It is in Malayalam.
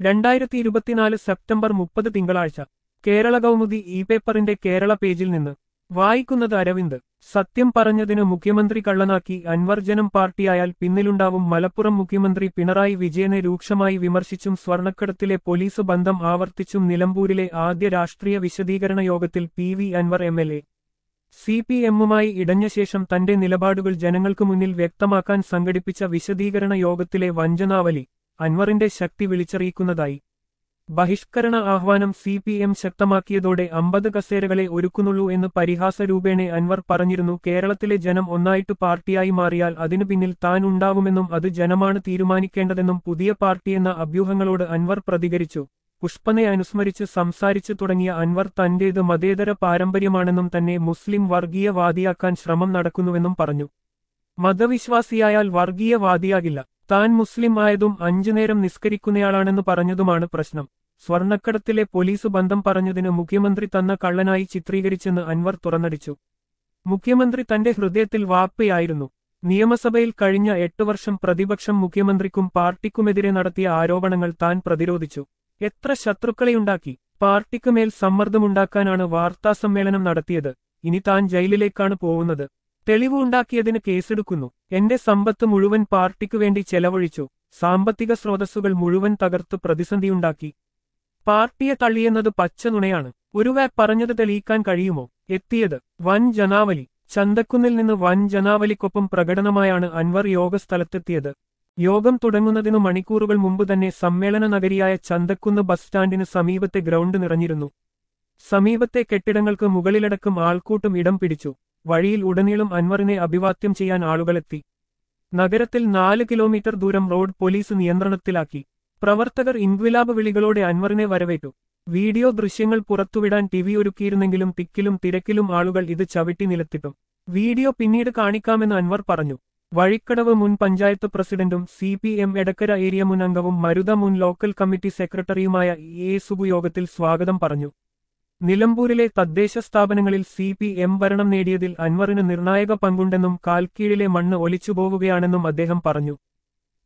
രണ്ടായിരത്തി ഇരുപത്തിനാല് സെപ്റ്റംബർ മുപ്പത് തിങ്കളാഴ്ച കേരള കൗമുദി ഇ പേപ്പറിന്റെ കേരള പേജിൽ നിന്ന് വായിക്കുന്നത് അരവിന്ദ് സത്യം പറഞ്ഞതിന് മുഖ്യമന്ത്രി കള്ളനാക്കി അൻവർ ജനം പാർട്ടിയായാൽ പിന്നിലുണ്ടാവും മലപ്പുറം മുഖ്യമന്ത്രി പിണറായി വിജയനെ രൂക്ഷമായി വിമർശിച്ചും സ്വർണ്ണക്കടത്തിലെ പോലീസ് ബന്ധം ആവർത്തിച്ചും നിലമ്പൂരിലെ ആദ്യ രാഷ്ട്രീയ വിശദീകരണ യോഗത്തിൽ P V Anvar M L A C P എമ്മുമായി ഇടഞ്ഞ ശേഷം തന്റെ നിലപാടുകൾ ജനങ്ങൾക്ക് മുന്നിൽ വ്യക്തമാക്കാൻ സംഘടിപ്പിച്ച വിശദീകരണ യോഗത്തിലെ വഞ്ചനാവലി അൻവറിന്റെ ശക്തി വിളിച്ചറിയിക്കുന്നതായി ബഹിഷ്കരണ ആഹ്വാനം സി പി എം ശക്തമാക്കിയതോടെ അമ്പത് കസേരകളെ ഒരുക്കുന്നുള്ളൂ എന്ന് പരിഹാസരൂപേണെ അൻവർ പറഞ്ഞിരുന്നു കേരളത്തിലെ ജനം ഒന്നായിട്ട് പാർട്ടിയായി മാറിയാൽ അതിനു പിന്നിൽ താൻ ഉണ്ടാവുമെന്നും അത് ജനമാണ് തീരുമാനിക്കേണ്ടതെന്നും പുതിയ പാർട്ടിയെന്ന അഭ്യൂഹങ്ങളോട് അൻവർ പ്രതികരിച്ചു പുഷ്പനെ അനുസ്മരിച്ച് സംസാരിച്ചു തുടങ്ങിയ അൻവർ തന്റേത് മതേതര പാരമ്പര്യമാണെന്നും തന്നെ മുസ്ലിം വർഗീയവാദിയാക്കാൻ ശ്രമം നടക്കുന്നുവെന്നും പറഞ്ഞു മതവിശ്വാസിയായാൽ വർഗീയവാദിയാകില്ല താൻ മുസ്ലിം ആയതും അഞ്ചുനേരം നിസ്കരിക്കുന്നയാളാണെന്ന് പറഞ്ഞതുമാണ് പ്രശ്നം സ്വർണ്ണക്കടത്തിലെ പോലീസ് ബന്ധം പറഞ്ഞതിന് മുഖ്യമന്ത്രി തന്ന കള്ളനായി ചിത്രീകരിച്ചെന്ന് അൻവർ തുറന്നടിച്ചു മുഖ്യമന്ത്രി തന്റെ ഹൃദയത്തിൽ വാപ്പയായിരുന്നു നിയമസഭയിൽ കഴിഞ്ഞ എട്ടു വർഷം പ്രതിപക്ഷം മുഖ്യമന്ത്രിക്കും പാർട്ടിക്കുമെതിരെ നടത്തിയ ആരോപണങ്ങൾ താൻ പ്രതിരോധിച്ചു എത്ര ശത്രുക്കളെയുണ്ടാക്കി പാർട്ടിക്കുമേൽ സമ്മർദ്ദമുണ്ടാക്കാനാണ് വാർത്താസമ്മേളനം നടത്തിയത് ഇനി താൻ ജയിലിലേക്കാണ് പോകുന്നത് തെളിവ് ഉണ്ടാക്കിയതിന് കേസെടുക്കുന്നു എന്റെ സമ്പത്ത് മുഴുവൻ പാർട്ടിക്കു വേണ്ടി ചെലവഴിച്ചു സാമ്പത്തിക സ്രോതസ്സുകൾ മുഴുവൻ തകർത്ത് പ്രതിസന്ധിയുണ്ടാക്കി പാർട്ടിയെ തള്ളിയെന്നത് പച്ച നുണയാണ് ഒരു വാപ്പ് പറഞ്ഞത് തെളിയിക്കാൻ കഴിയുമോ എത്തിയത് വൻ ജനാവലി ചന്തക്കുന്നിൽ നിന്ന് വൻ ജനാവലിക്കൊപ്പം പ്രകടനമായാണ് അൻവർ യോഗസ്ഥലത്തെത്തിയത് യോഗം തുടങ്ങുന്നതിനു മണിക്കൂറുകൾ മുമ്പ് തന്നെ സമ്മേളന നഗരിയായ ചന്തക്കുന്ന് ബസ് സ്റ്റാൻഡിന് സമീപത്തെ ഗ്രൗണ്ട് നിറഞ്ഞിരുന്നു സമീപത്തെ കെട്ടിടങ്ങൾക്ക് മുകളിലടക്കം ആൾക്കൂട്ടം ഇടം പിടിച്ചു വഴിയിൽ ഉടനീളം അൻവറിനെ അഭിവാദ്യം ചെയ്യാൻ ആളുകളെത്തി നഗരത്തിൽ നാല് കിലോമീറ്റർ ദൂരം റോഡ് പോലീസ് നിയന്ത്രണത്തിലാക്കി പ്രവർത്തകർ ഇൻക്വിലാബ് വിളികളോടെ അൻവറിനെ വരവേറ്റു വീഡിയോ ദൃശ്യങ്ങൾ പുറത്തുവിടാൻ ടിവി ഒരുക്കിയിരുന്നെങ്കിലും തിക്കിലും തിരക്കിലും ആളുകൾ ഇത് ചവിട്ടി നിലത്തിട്ടും വീഡിയോ പിന്നീട് കാണിക്കാമെന്ന് അൻവർ പറഞ്ഞു വഴിക്കടവ് മുൻ പഞ്ചായത്ത് പ്രസിഡന്റും C P M Edakkara area മുൻ അംഗവും മരുത മുൻ ലോക്കൽ കമ്മിറ്റി സെക്രട്ടറിയുമായ എ സുബു യോഗത്തിൽ സ്വാഗതം പറഞ്ഞു നിലമ്പൂരിലെ തദ്ദേശ സ്ഥാപനങ്ങളിൽ സി പി എം ഭരണം നേടിയതിൽ അൻവറിന് നിർണായക പങ്കുണ്ടെന്നും കാൽക്കീഴിലെ മണ്ണ് ഒലിച്ചുപോവുകയാണെന്നും അദ്ദേഹം പറഞ്ഞു